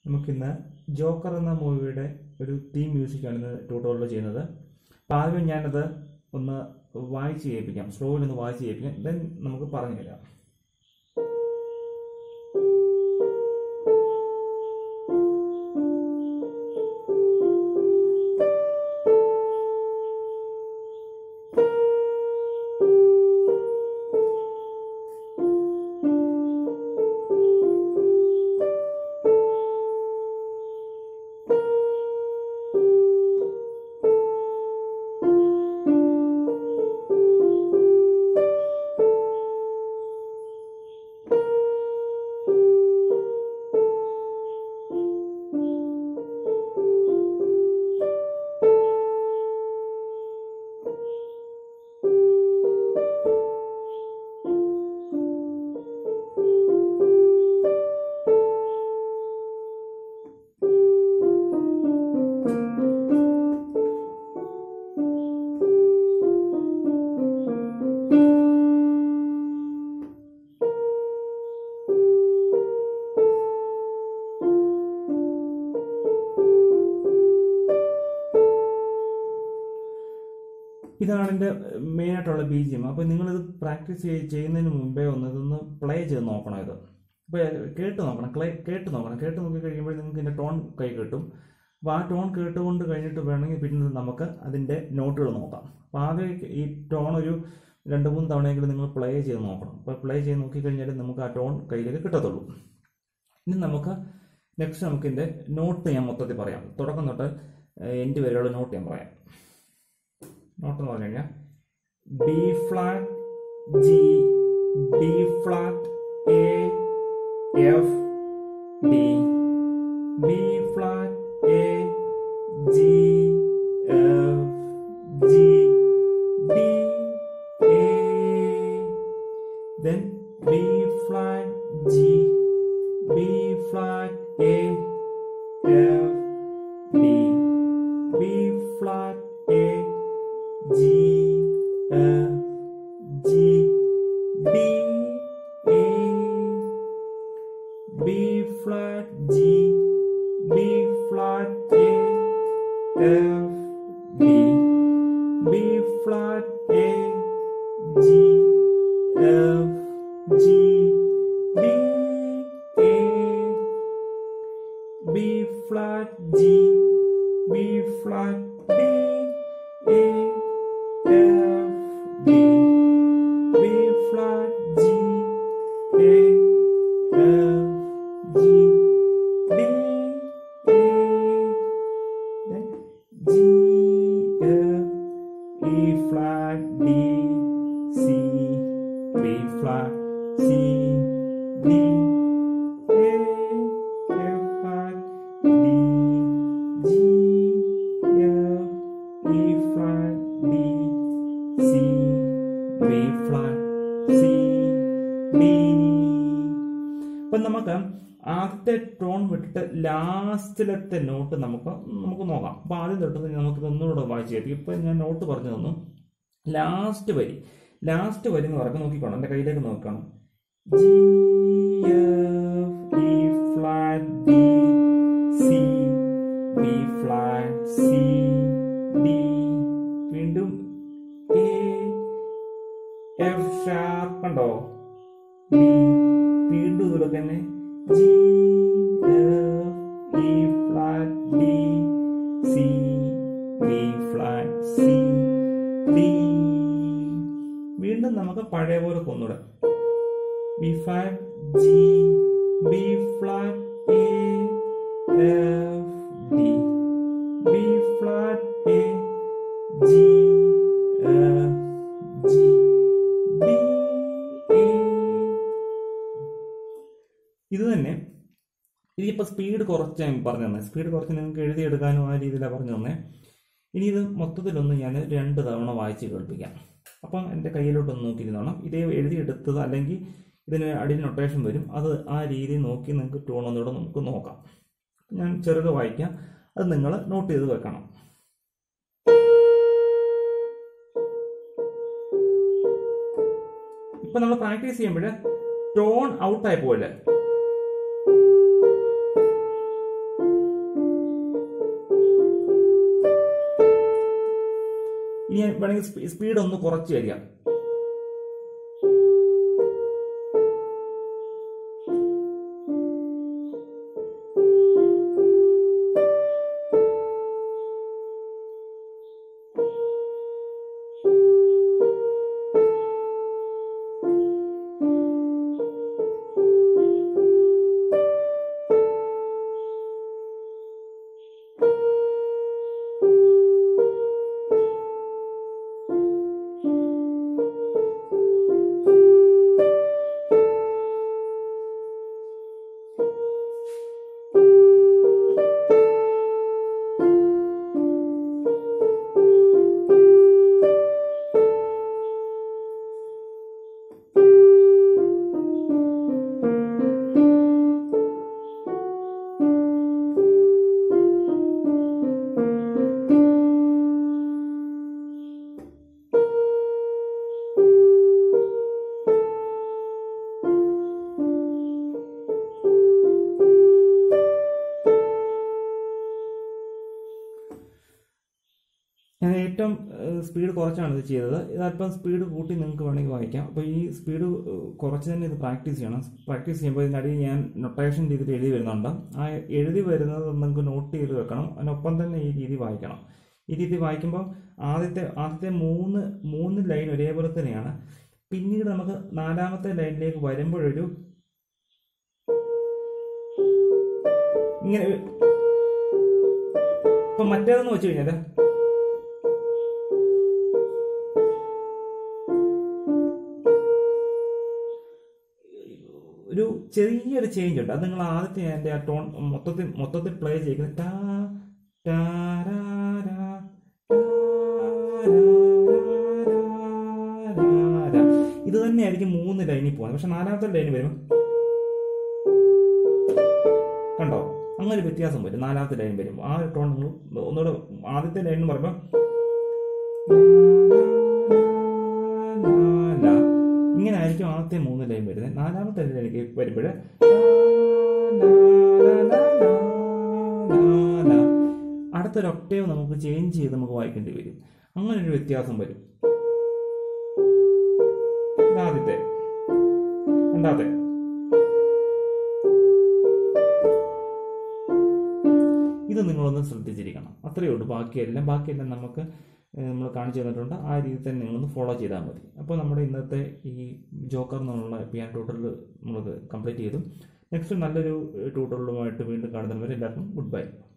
നമുക്കിന്ന് ജോക്കർ എന്ന മൂവിയുടെ ഒരു തീം മ്യൂസിക്കാണ് ഇന്ന് ട്യൂട്ടോറിയൽ ചെയ്യുന്നത് അപ്പോൾ ആദ്യം ഞാനത് ഒന്ന് വായിച്ച് കേൾപ്പിക്കാം സ്ലോയിൽ ഒന്ന് വായിച്ച് കേൾപ്പിക്കാം ദെൻ നമുക്ക് പറഞ്ഞു തരാം ഇതാണ് എൻ്റെ മെയിൻ ആയിട്ടുള്ള ബി ജി എം അപ്പോൾ നിങ്ങളിത് പ്രാക്ടീസ് ചെയ്യുന്നതിന് മുമ്പേ ഒന്ന് ഇതൊന്ന് പ്ലേ ചെയ്ത് നോക്കണം ഇത് അപ്പോൾ കേട്ട് നോക്കണം ക്ലേ കേട്ട് നോക്കണം കേട്ട് നോക്കി കഴിയുമ്പോൾ നിങ്ങൾക്ക് ഇതിൻ്റെ ടോൺ കൈ കിട്ടും അപ്പോൾ ആ ടോൺ കേട്ടുകൊണ്ട് കഴിഞ്ഞിട്ട് വേണമെങ്കിൽ പിന്നെ നമുക്ക് അതിൻ്റെ നോട്ടുകൾ നോക്കാം അപ്പോൾ ആദ്യം ഈ ടോൺ ഒരു രണ്ട് മൂന്ന് തവണയെങ്കിലും നിങ്ങൾ പ്ലേ ചെയ്ത് നോക്കണം അപ്പോൾ പ്ലേ ചെയ്ത് നോക്കിക്കഴിഞ്ഞാൽ നമുക്ക് ആ ടോൺ കയ്യിലേക്ക് കിട്ടത്തുള്ളൂ ഇനി നമുക്ക് നെക്സ്റ്റ് നമുക്ക് ഇതിൻ്റെ നോട്ട് ഞാൻ മൊത്തത്തിൽ പറയാം തുടക്കം തൊട്ട് എൻ്റെ വരെയുള്ള നോട്ട് ഞാൻ പറയാം നോട്ട് എന്ന് പറഞ്ഞു കഴിഞ്ഞാൽ B flat G B flat A F D B flat A G F G D A then B flat G B flat A F D B flat A G F G D A B flat G B flat A F D B flat A G F G D A B flat G B flat D A F D B flat G A F G D A then G F E flat D C B flat C D A F flat D G F E flat D C B flat C D ഇപ്പം നമുക്ക് ആദ്യത്തെ tone വിട്ടിട്ട് ലാസ്റ്റിലത്തെ not നമുക്ക് നമുക്ക് നോക്കാം അപ്പൊ ആദ്യം തൊട്ട് നമുക്ക് ഒന്നുകൂടെ വായിച്ചു കേൾപ്പിക്കും ഇപ്പൊ ഞാൻ നോട്ട് പറഞ്ഞു തന്നു ലാസ്റ്റ് വരി ലാസ്റ്റ് വരി എന്ന് പറയുമ്പോൾ നോക്കിക്കോണം എൻ്റെ കയ്യിലേക്ക് നോക്കണം G F E flat D C B flat C D വീണ്ടും എ എഫ് ഷാർപ്പ് കണ്ടോ ഡി വീണ്ടും ഇതുപോലെ തന്നെ G F E flat D C B flat C D വീണ്ടും നമുക്ക് പഴയ പോലെ ഒന്നുകൂടെ B flat G B flat A F D B flat A G F G D A ഇത് തന്നെ ഇതിപ്പോൾ സ്പീഡ് കുറച്ച് ഞാൻ പറഞ്ഞു തന്നെ സ്പീഡ് കുറച്ച് നിങ്ങൾക്ക് എഴുതിയെടുക്കാനും ആ രീതിയിലാണ് പറഞ്ഞു തന്നെ ഇനി ഇത് മൊത്തത്തിലൊന്ന് ഞാൻ രണ്ട് തവണ വായിച്ച് കേൾപ്പിക്കാം അപ്പം എൻ്റെ കയ്യിലോട്ടൊന്ന് നോക്കിയിരുന്നോണം ഇതേ എഴുതിയെടുത്തത് അല്ലെങ്കിൽ ഇതിന് അടിയിൽ നൊട്ടേഷൻ വരും അത് ആ രീതി നോക്കി നിങ്ങൾക്ക് ടൂൺ ഒന്നുകൂടെ നമുക്ക് നോക്കാം ഞാൻ ചെറുത് വായിക്കാം അത് നിങ്ങൾ നോട്ട് ചെയ്ത് വെക്കണം ഇപ്പൊ നമ്മൾ പ്രാക്ടീസ് ചെയ്യുമ്പോൾ ടോൺ ഔട്ടായി പോലെ ഇനി ഞാൻ വേണമെങ്കിൽ സ്പീഡ് ഒന്ന് കുറച്ച് തരിക ഞാൻ ഏറ്റവും സ്പീഡ് കുറച്ചാണ് ഇത് ചെയ്തത് ഇത് അല്പം സ്പീഡ് കൂട്ടി നിങ്ങൾക്ക് വേണമെങ്കിൽ വായിക്കാം അപ്പോൾ ഈ സ്പീഡ് കുറച്ച് തന്നെ ഇത് പ്രാക്ടീസ് ചെയ്യണം പ്രാക്ടീസ് ചെയ്യുമ്പോൾ ഇതിനടിയിൽ ഞാൻ നൊട്ടേഷൻ രീതിയിൽ എഴുതി വരുന്നുണ്ട് ആ എഴുതി വരുന്നത് നിങ്ങൾക്ക് നോട്ട് ചെയ്ത് വെക്കണം അതിനൊപ്പം തന്നെ ഈ രീതി വായിക്കണം ഈ രീതി വായിക്കുമ്പോൾ ആദ്യത്തെ ആദ്യത്തെ മൂന്ന് മൂന്ന് ലൈൻ ഒരേപോലെ തന്നെയാണ് പിന്നീട് നമുക്ക് നാലാമത്തെ ലൈനിലേക്ക് വരുമ്പോഴൊരു ഇങ്ങനെ ഇപ്പം മറ്റേതെന്ന് വെച്ച് കഴിഞ്ഞാൽ ഒരു ചെറിയൊരു ചേഞ്ച് ഉണ്ട് അത് നിങ്ങൾ ആദ്യത്തെ എൻ്റെ ആ ടോൺ മൊത്തത്തിൽ മൊത്തത്തിൽ പ്ലേ ചെയ്യുന്നത് ടാ ടാ രാ രാ, ടാ രാ രാ രാ രാ. ഇത് തന്നെയായിരിക്കും മൂന്ന് ലൈനിൽ പോകുന്നത് പക്ഷെ നാലാമത്തെ ലൈനിൽ വരുമ്പോൾ കണ്ടോ അങ്ങനെ ഒരു വ്യത്യാസം വരും നാലാമത്തെ ലൈൻ വരും ആ ഒരു ടോൺ നിങ്ങൾ ഒന്നുകൂടെ ആദ്യത്തെ ലൈൻ എന്ന് പറയുമ്പോൾ ലാ. ഇങ്ങനെ ആയിരിക്കും ആദ്യത്തെ മൂന്ന് ലൈൻ വരുന്നത് നാലാമത്തെ ലൈനിലേക്ക് വരുമ്പോൾ അടുത്തൊരു ഒക്ടേവ് നമുക്ക് ചേഞ്ച് ചെയ്ത് നമുക്ക് വായിക്കേണ്ടി വരും അങ്ങനെ ഒരു വ്യത്യാസം വരും ഇത് ആദ്യത്തെ രണ്ടാമത്തെ ഇത് നിങ്ങളൊന്ന് ശ്രദ്ധിച്ചിരിക്കണം അത്രയേ ഉള്ളൂ ബാക്കിയെല്ലാം ബാക്കിയെല്ലാം നമുക്ക് നമ്മൾ കാണിച്ചു തന്നിട്ടുണ്ട് ആ രീതിയിൽ തന്നെ നിങ്ങളൊന്ന് ഫോളോ ചെയ്താൽ മതി അപ്പോൾ നമ്മുടെ ഇന്നത്തെ ഈ ജോക്കർ എന്നുള്ള പിയാൻ ട്യൂട്ടറിൽ നമ്മൾ കംപ്ലീറ്റ് ചെയ്തു നെക്സ്റ്റ് നല്ലൊരു ട്യൂട്ടറിലുമായിട്ട് വീണ്ടും കാണുന്നവരെ എല്ലാവർക്കും ഗുഡ് ബൈ